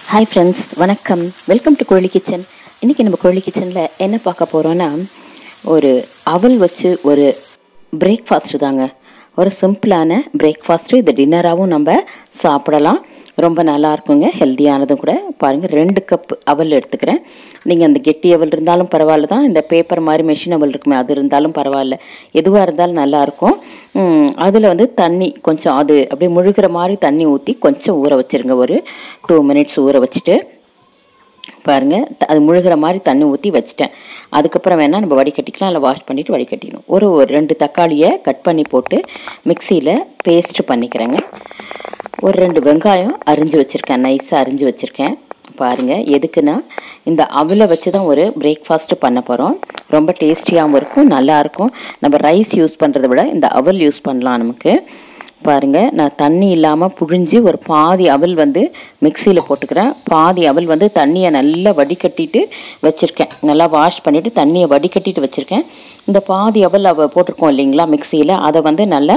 hi friends வணக்கம் welcome to Kozhi kitchen இன்றைக்கி நம்ம கோழி கிச்சனில் என்ன பார்க்க போகிறோன்னா ஒரு அவல் வச்சு ஒரு பிரேக்ஃபாஸ்ட்டு தாங்க ஒரு சிம்பிளான பிரேக்ஃபாஸ்ட்டு இது டின்னராகவும் நம்ம சாப்பிடலாம் ரொம்ப நல்லா இருக்குங்க ஹெல்த்தியானதும் கூட பாருங்கள் ரெண்டு கப் அவல் எடுத்துக்கிறேன் நீங்கள் அந்த கெட்டி அவல் இருந்தாலும் பரவாயில்ல தான் இந்த பேப்பர் மாதிரி மெஷின் அவல் இருக்குமே அது இருந்தாலும் பரவாயில்ல எதுவாக இருந்தாலும் நல்லாயிருக்கும் அதில் வந்து தண்ணி கொஞ்சம் அது அப்படியே முழுகிற மாதிரி தண்ணி ஊற்றி கொஞ்சம் ஊற வச்சுருங்க ஒரு டூ மினிட்ஸ் ஊற வச்சுட்டு பாருங்கள் த- அது முழுகிற மாதிரி தண்ணி ஊற்றி வச்சுட்டேன் அதுக்கப்புறம் வேணால் நம்ம வடிகட்டிக்கலாம் இல்லை வாஷ் பண்ணிவிட்டு வடிகட்டிக்கணும் ஒரு ஒரு ரெண்டு தக்காளியை கட் பண்ணி போட்டு மிக்சியில் பேஸ்ட் பண்ணிக்கிறேங்க ஒரு ரெண்டு வெங்காயம் அரிஞ்சு வச்சுருக்கேன் நைஸாக அரிஞ்சு வச்சுருக்கேன் பாருங்கள் எதுக்குன்னா இந்த அவலை வச்சு தான் ஒரு பிரேக்ஃபாஸ்ட்டு பண்ண போகிறோம் ரொம்ப டேஸ்டியாகவும் இருக்கும் நல்லாயிருக்கும் நம்ம ரைஸ் யூஸ் பண்ணுறத விட இந்த அவல் யூஸ் பண்ணலாம் நமக்கு பாருங்க நான் தண்ணி இல்லாமல் புழிஞ்சு ஒரு பாதி அவல் வந்து மிக்சியில் போட்டுக்கிறேன் பாதி அவல் வந்து தண்ணியை நல்லா வடிகட்டிட்டு வச்சுருக்கேன் நல்லா வாஷ் பண்ணிவிட்டு தண்ணியை வடிகட்டிட்டு வச்சுருக்கேன் இந்த பாதி அவல் அவ போட்டிருக்கோம் இல்லைங்களா மிக்சியில் அதை வந்து நல்லா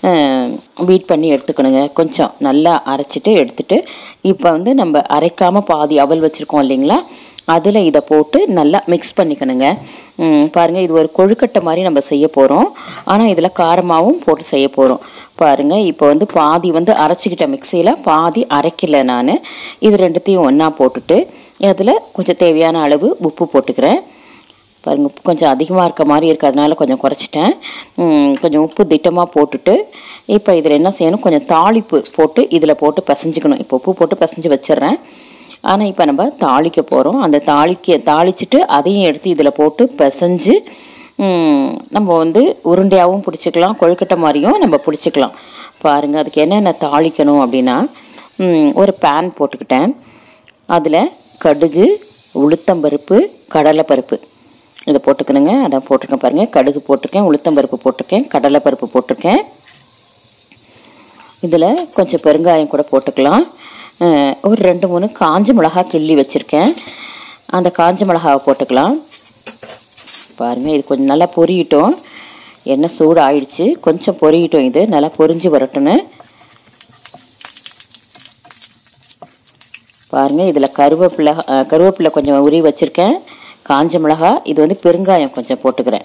பீட் பண்ணி எடுத்துக்கணுங்க கொஞ்சம் நல்லா அரைச்சிட்டு எடுத்துட்டு இப்போ வந்து நம்ம அரைக்காமல் பாதி அவல் வச்சுருக்கோம் இல்லைங்களா அதில் இதை போட்டு நல்லா மிக்ஸ் பண்ணிக்கணுங்க ம், பாருங்க இது ஒரு கொழுக்கட்டை மாதிரி நம்ம செய்ய போகிறோம் ஆனால் இதில் காரமாகவும் போட்டு செய்ய போகிறோம் பாருங்க இப்போ வந்து பாதி வந்து அரைச்சிக்கிட்ட மிக்சியில் பாதி அரைக்கல நான் இது ரெண்டுத்தையும் ஒன்றா போட்டுட்டு அதில் கொஞ்சம் தேவையான அளவு உப்பு போட்டுக்கிறேன் பாருங்க உப்பு கொஞ்சம் அதிகமாக இருக்க மாதிரி இருக்கு அதனால கொஞ்சம் குறைச்சிட்டேன் ம், கொஞ்சம் உப்பு திட்டமாக போட்டுட்டு இப்போ இதில் என்ன செய்யணும் கொஞ்சம் தாளிப்பு போட்டு இதில் போட்டு பிசைஞ்சுக்கணும் இப்போ உப்பு போட்டு பிசைஞ்சு வச்சிடுறேன் ஆனால் இப்போ நம்ம தாளிக்க போகிறோம் அந்த தாளிக்க தாளிச்சிட்டு அதையும் எடுத்து இதில் போட்டு பிசைஞ்சு ம், நம்ம வந்து உருண்டையாகவும் பிடிச்சிக்கலாம் கொழுக்கட்டை மாதிரியும் நம்ம பிடிச்சிக்கலாம் பாருங்கள் அதுக்கு என்னென்ன தாளிக்கணும் அப்படின்னா ம், ஒரு பேன் போட்டுக்கிட்டேன் அதில் கடுகு உளுத்தம்பருப்பு கடலைப்பருப்பு இதை போட்டுக்கணுங்க அதான் போட்டிருக்கேன் பாருங்கள் கடுகு போட்டிருக்கேன் உளுத்தம்பருப்பு போட்டிருக்கேன் கடலைப்பருப்பு போட்டிருக்கேன் இதில் கொஞ்சம் பெருங்காயம் கூட போட்டுக்கலாம் அஹ் ஒரு ரெண்டு மூணு காஞ்ச மிளகா கிள்ளி வச்சுருக்கேன் அந்த காஞ்ச மிளகாவை போட்டுக்கலாம் பாருங்கள் இது கொஞ்சம் நல்லா பொரியட்டும் எண்ணெய் சூடு ஆயிடுச்சு கொஞ்சம் பொரியட்டும் இது நல்லா பொரிஞ்சு வரட்டும்னு பாருங்கள் இதில் கருவேப்பிலை அஹ், கருவேப்பிலை கொஞ்சம் உருவி வச்சுருக்கேன் காஞ்ச மிளகா இது வந்து பெருங்காயம் கொஞ்சம் போட்டுக்கிறேன்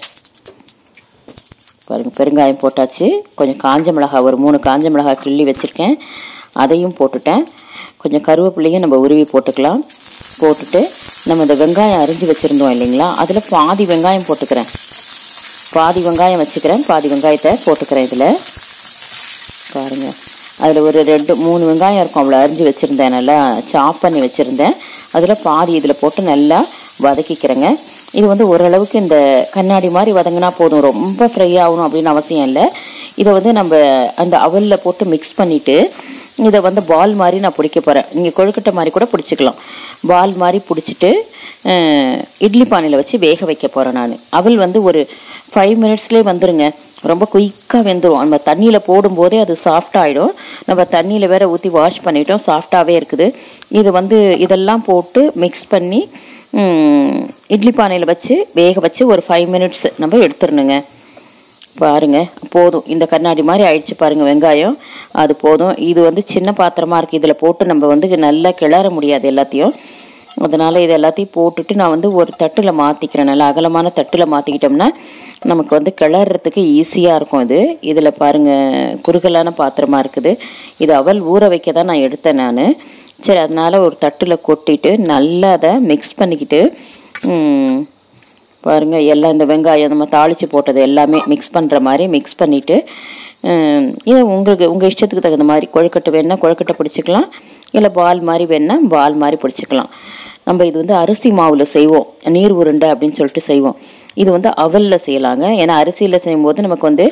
பாருங்க பெருங்காயம் போட்டாச்சு கொஞ்சம் காஞ்ச மிளகா ஒரு மூணு காஞ்ச மிளகா கிள்ளி வச்சுருக்கேன் அதையும் போட்டுட்டேன் கொஞ்சம் கருவேப்பிலையும் நம்ம உருவி போட்டுக்கலாம் போட்டுட்டு நம்ம இந்த வெங்காயம் அரிஞ்சு வச்சுருந்தோம் இல்லைங்களா அதில் பாதி வெங்காயம் போட்டுக்கிறேன் பாதி வெங்காயம் வச்சுக்கிறேன் பாதி வெங்காயத்தை போட்டுக்கிறேன் இதில் பாருங்க அதில் ஒரு ரெண்டு மூணு வெங்காயம் இருக்கும் அவ்வளோ அரிஞ்சு வச்சுருந்தேன் நல்லா சாப் பண்ணி வச்சுருந்தேன் அதில் பாதி இதில் போட்டு நல்லா வதக்கிக்கிறேங்க இது வந்து ஓரளவுக்கு இந்த கண்ணாடி மாதிரி வதங்கினா போதும் ரொம்ப ஃப்ரை ஆகணும் அப்படின்னு அவசியம் இல்லை இதை வந்து நம்ம அந்த அவலில் போட்டு மிக்ஸ் பண்ணிவிட்டு இதை வந்து பால் மாதிரி நான் பிடிக்க போகிறேன் நீங்கள் கொழுக்கட்டை மாதிரி கூட பிடிச்சிக்கலாம் பால் மாதிரி பிடிச்சிட்டு அஹ், இட்லி பானையில் வச்சு வேக வைக்க போகிறேன் நான் அவல் வந்து ஒரு ஃபைவ் மினிட்ஸ்லேயே வந்துருங்க ரொம்ப குயிக்காக வெந்துடும் நம்ம தண்ணியில் போடும்போதே அது சாஃப்ட் ஆகிடும் நம்ம தண்ணியில் வேற ஊற்றி வாஷ் பண்ணிட்டோம் சாஃப்டாகவே இருக்குது இது வந்து இதெல்லாம் போட்டு மிக்ஸ் பண்ணி ம், இட்லி பானையில் வச்சு வேக வச்சு ஒரு ஃபைவ் மினிட்ஸ் நம்ம எடுத்துடணுங்க பாருங்க போதும் இந்த கண்ணாடி மாதிரி ஆயிடுச்சு பாருங்க வெங்காயம் அது போதும் இது வந்து சின்ன பாத்திரமா இருக்கு இதில் போட்டு நம்ம வந்து நல்லா கிளற முடியாது எல்லாத்தையும் அதனால இது எல்லாத்தையும் போட்டுட்டு நான் வந்து ஒரு தட்டில் மாற்றிக்கிறேன் நல்லா அகலமான தட்டில் மாற்றிக்கிட்டோம்னா நமக்கு வந்து கிளறதுக்கு ஈஸியாக இருக்கும் இது இதில் பாருங்க குறுகலான பாத்திரமா இருக்குது இது அவல் ஊற வைக்க தான் நான் எடுத்தேன் நான் சரி அதனால ஒரு தட்டில் கொட்டிட்டு நல்லா அதை மிக்ஸ் பண்ணிக்கிட்டு ம், பாருங்க எல்லாம் இந்த வெங்காயம் நம்ம தாளித்து போட்டது எல்லாமே மிக்ஸ் பண்ணுற மாதிரி மிக்ஸ் பண்ணிவிட்டு இதை உங்களுக்கு உங்கள் இஷ்டத்துக்கு தகுந்த மாதிரி கொழுக்கட்டை வேணால் கொழுக்கட்டை பிடிச்சிக்கலாம் இல்லை பால் மாதிரி வேணால் பால் மாதிரி பிடிச்சிக்கலாம் நம்ம இது வந்து அரிசி மாவில் செய்வோம் நீர் உருண்டை அப்படின்னு சொல்லிட்டு செய்வோம் இது வந்து அவலில் செய்யலாங்க ஏன்னா அரிசியில் செய்யும்போது நமக்கு வந்து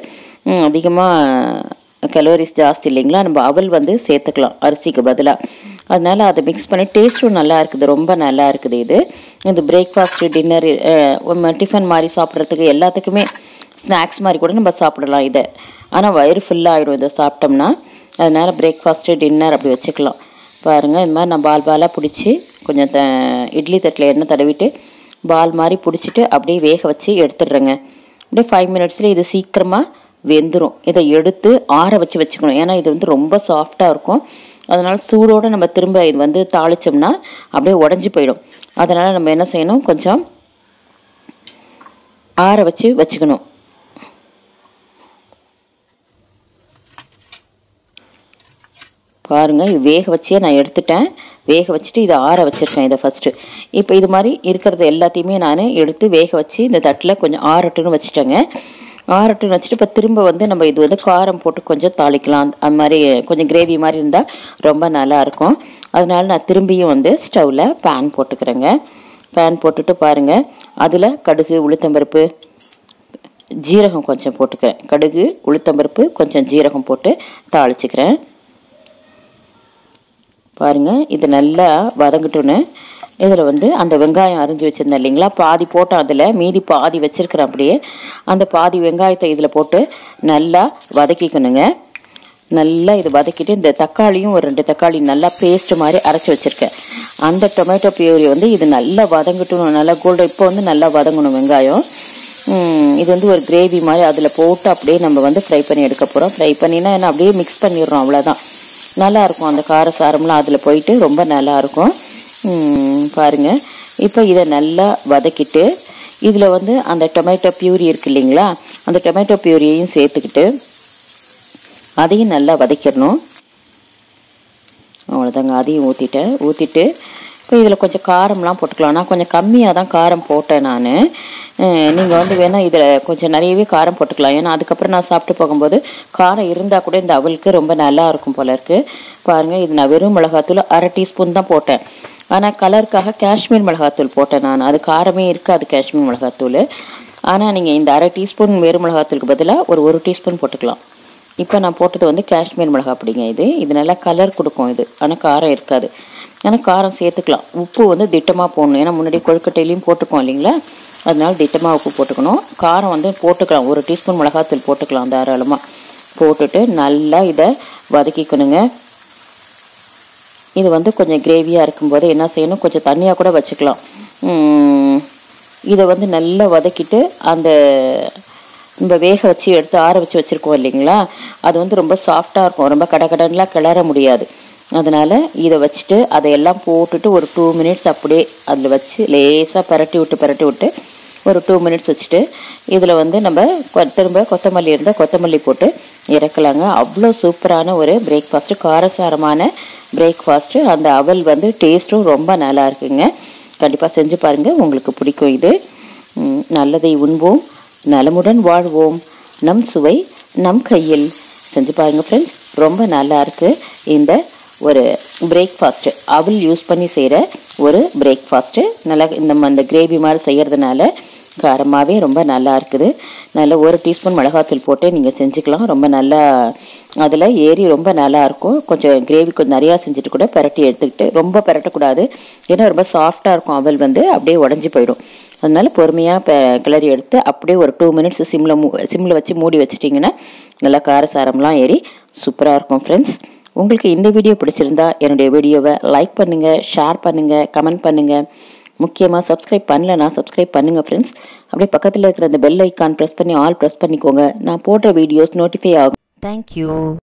அதிகமாக கலோரிஸ் ஜாஸ்தி இல்லைங்களா நம்ம அவல் வந்து சேர்த்துக்கலாம் அரிசிக்கு பதிலாக அதனால அதை மிக்ஸ் பண்ணி டேஸ்ட்டும் நல்லா இருக்குது ரொம்ப நல்லா இருக்குது இது இது பிரேக்ஃபாஸ்ட்டு டின்னர் டிஃபன் மாதிரி சாப்பிட்றதுக்கு எல்லாத்துக்குமே ஸ்நாக்ஸ் மாதிரி கூட நம்ம சாப்பிடலாம் இதை ஆனால் வயிறு ஃபுல்லாகிடும் இதை சாப்பிட்டோம்னா அதனால பிரேக்ஃபாஸ்ட்டு டின்னர் அப்படி வச்சுக்கலாம் பாருங்கள் இந்த மாதிரி நான் பால் பாலாக பிடிச்சி கொஞ்சம் த இட்லி தட்டில் எண்ணெய் தடவிட்டு பால் மாதிரி பிடிச்சிட்டு அப்படியே வேக வச்சு எடுத்துடுறேங்க அப்படியே ஃபைவ் மினிட்ஸில் இது சீக்கிரமாக வெந்துடும் இதை எடுத்து ஆற வச்சு வச்சுக்கணும் ஏன்னா இது வந்து ரொம்ப சாஃப்டாக இருக்கும் அதனால் சூடோடு நம்ம திரும்ப இது வந்து தாளித்தோம்னா அப்படியே உடஞ்சி போயிடும் அதனால் நம்ம என்ன செய்யணும் கொஞ்சம் ஆற வச்சு வச்சுக்கணும் பாருங்கள் இது வேக வச்சே நான் எடுத்துட்டேன் வேக வச்சுட்டு இதை ஆற வச்சுருக்கேன் இதை ஃபஸ்ட்டு இப்போ இது மாதிரி இருக்கிறது எல்லாத்தையுமே நான் எடுத்து வேக வச்சு இந்த தட்டில் கொஞ்சம் ஆறட்டுன்னு வச்சுட்டேங்க ஆறட்டுன்னு வச்சுட்டு இப்போ திரும்ப வந்து நம்ம இது வந்து காரம் போட்டு கொஞ்சம் தாளிக்கலாம் அந்த மாதிரி கொஞ்சம் கிரேவி மாதிரி இருந்தால் ரொம்ப நல்லாயிருக்கும் அதனால நான் திரும்பியும் வந்து ஸ்டவ்வில் பேன் போட்டுக்கிறேங்க பேன் போட்டுட்டு பாருங்கள் அதில் கடுகு உளுத்தம்பருப்பு ஜீரகம் கொஞ்சம் போட்டுக்கிறேன் கடுகு உளுத்தம்பருப்பு கொஞ்சம் ஜீரகம் போட்டு தாளிச்சுக்கிறேன் பாருங்கள் இது நல்லா வதங்கட்டுன்னு இதில் வந்து அந்த வெங்காயம் அரிஞ்சு வச்சுருந்தேன் இல்லைங்களா பாதி போட்டேன் அதில் மீதி பாதி வச்சுருக்கிறேன் அப்படியே அந்த பாதி வெங்காயத்தை இதில் போட்டு நல்லா வதக்கிக்கணுங்க நல்லா இது வதக்கிட்டு இந்த தக்காளியும் ஒரு ரெண்டு தக்காளி நல்லா பேஸ்ட் மாதிரி அரைச்சி வச்சுருக்கேன் அந்த டொமேட்டோ பியூரி வந்து இது நல்லா வதங்கட்டும் நல்லா கோல்டு இப்போ வந்து நல்லா வதங்கணும் வெங்காயம் இது வந்து ஒரு கிரேவி மாதிரி அதில் போட்டு அப்படியே நம்ம வந்து ஃப்ரை பண்ணி எடுக்க போகிறோம் ஃப்ரை பண்ணினா என்ன அப்படியே மிக்ஸ் பண்ணிடுறோம் அவ்வளோதான் நல்லாயிருக்கும் அந்த கார சாரம்லாம் அதில் போயிட்டு ரொம்ப நல்லாயிருக்கும் பாருங்கள் இப்போ இதை நல்லா வதக்கிட்டு இதில் வந்து அந்த டொமேட்டோ பியூரி இருக்கு இல்லைங்களா அந்த டொமேட்டோ பியூரியையும் சேர்த்துக்கிட்டு அதையும் நல்லா வதக்கிடணும் அவ்வளோதாங்க அதையும் ஊற்றிட்டேன் ஊற்றிட்டு இப்போ இதில் கொஞ்சம் காரம்லாம் போட்டுக்கலாம் நான் கொஞ்சம் கம்மியாக தான் காரம் போட்டேன் நான் நீங்கள் வந்து வேணால் இதில் கொஞ்சம் நிறையவே காரம் போட்டுக்கலாம் ஏன்னா அதுக்கப்புறம் நான் சாப்பிட்டு போகும்போது காரம் இருந்தால் கூட இந்த அவளுக்கு ரொம்ப நல்லா இருக்கும் போல இருக்குது பாருங்கள் இது நான் வெறும் மிளகாத்தூள் அரை டீஸ்பூன் தான் போட்டேன் ஆனால் கலருக்காக காஷ்மீர் மிளகாத்தூள் போட்டேன் நான் அது காரமே இருக்காது காஷ்மீர் மிளகாத்தூள் ஆனால் நீங்கள் இந்த அரை டீஸ்பூன் வெறும் மிளகாத்தூளுக்கு பதிலாக ஒரு ஒரு டீஸ்பூன் போட்டுக்கலாம் இப்போ நான் போட்டது வந்து காஷ்மீர் மிளகா அப்படிங்க இது இது நல்லா கலர் கொடுக்கும் இது ஆனால் காரம் இருக்காது ஆனால் காரம் சேர்த்துக்கலாம் உப்பு வந்து திட்டமாக போடணும் ஏன்னா முன்னாடி கொழுக்கட்டையிலையும் போட்டுக்கோம் இல்லைங்களா அதனால திட்டமாக உப்பு போட்டுக்கணும் காரம் வந்து போட்டுக்கலாம் ஒரு டீஸ்பூன் மிளகாத்தூள் போட்டுக்கலாம் தாராளமாக போட்டுட்டு நல்லா இதை வதக்கிக்கணுங்க இது வந்து கொஞ்சம் கிரேவியாக இருக்கும்போது என்ன செய்யணும் கொஞ்சம் தண்ணியாக கூட வச்சுக்கலாம் இதை வந்து நல்லா வதக்கிட்டு அந்த நம்ம வேக வச்சு எடுத்து ஆற வச்சு வச்சுருக்கோம் இல்லைங்களா அது வந்து ரொம்ப சாஃப்டாக இருக்கும் ரொம்ப கடகடன்லாம் கிளற முடியாது அதனால் இதை வச்சுட்டு அதையெல்லாம் போட்டுட்டு ஒரு டூ மினிட்ஸ் அப்படியே அதில் வச்சு லேசாக பரட்டி விட்டு பரட்டி விட்டு ஒரு டூ மினிட்ஸ் வச்சுட்டு இதில் வந்து நம்ம திரும்ப கொத்தமல்லி இருந்தால் கொத்தமல்லி போட்டு இறக்கலாங்க அவ்வளோ சூப்பரான ஒரு பிரேக்ஃபாஸ்ட்டு காரசாரமான பிரேக்ஃபாஸ்ட்டு அந்த அவல் வந்து டேஸ்ட்டும் ரொம்ப நல்லா இருக்குங்க கண்டிப்பாக செஞ்சு பாருங்கள் உங்களுக்கு பிடிக்கும் இது நல்லதை உண்போம் நலமுடன் வாழ்வோம் நம் சுவை நம் கையில் செஞ்சு பாருங்கள் ஃப்ரெண்ட்ஸ் ரொம்ப நல்லா இருக்குது இந்த ஒரு பிரேக்ஃபாஸ்ட்டு அவல் யூஸ் பண்ணி செய்கிற ஒரு பிரேக்ஃபாஸ்ட்டு நல்லா இந்த அந்த கிரேவி மாதிரி செய்கிறதுனால காரமாகவே ரொம்ப நல்லா இருக்குது நல்ல ஒரு டீஸ்பூன் மிளகாத்தூள் போட்டு நீங்கள் செஞ்சுக்கலாம் ரொம்ப நல்லா அதில் ஏறி ரொம்ப நல்லா இருக்கும் கொஞ்சம் கிரேவி கொஞ்சம் நிறையா செஞ்சுட்டு கூட பெரட்டி எடுத்துக்கிட்டு ரொம்ப பெரட்டக்கூடாது ஏன்னா ரொம்ப சாஃப்டாக இருக்கும் அவல் வந்து அப்படியே உடஞ்சி போயிடும் அதனால பொறுமையாக கிளறி எடுத்து அப்படியே ஒரு டூ மினிட்ஸ் சிம்மில் மூ சிம்மில் வச்சு மூடி வச்சிட்டிங்கன்னா நல்லா காரசாரம்லாம் ஏறி சூப்பராக இருக்கும் ஃப்ரெண்ட்ஸ் உங்களுக்கு இந்த வீடியோ பிடிச்சிருந்தா என்னுடைய வீடியோவை லைக் பண்ணுங்கள் ஷேர் பண்ணுங்கள் கமெண்ட் பண்ணுங்கள் முக்கியமாக சப்ஸ்கிரைப் பண்ணலனா சப்ஸ்கிரைப் பண்ணுங்கள் ஃப்ரெண்ட்ஸ் அப்படியே பக்கத்தில் இருக்கிற அந்த பெல் ஐக்கான் ப்ரெஸ் பண்ணி ஆல் ப்ரெஸ் பண்ணிக்கோங்க நான் போடுற வீடியோஸ் நோட்டிஃபை ஆகும் தேங்க்யூ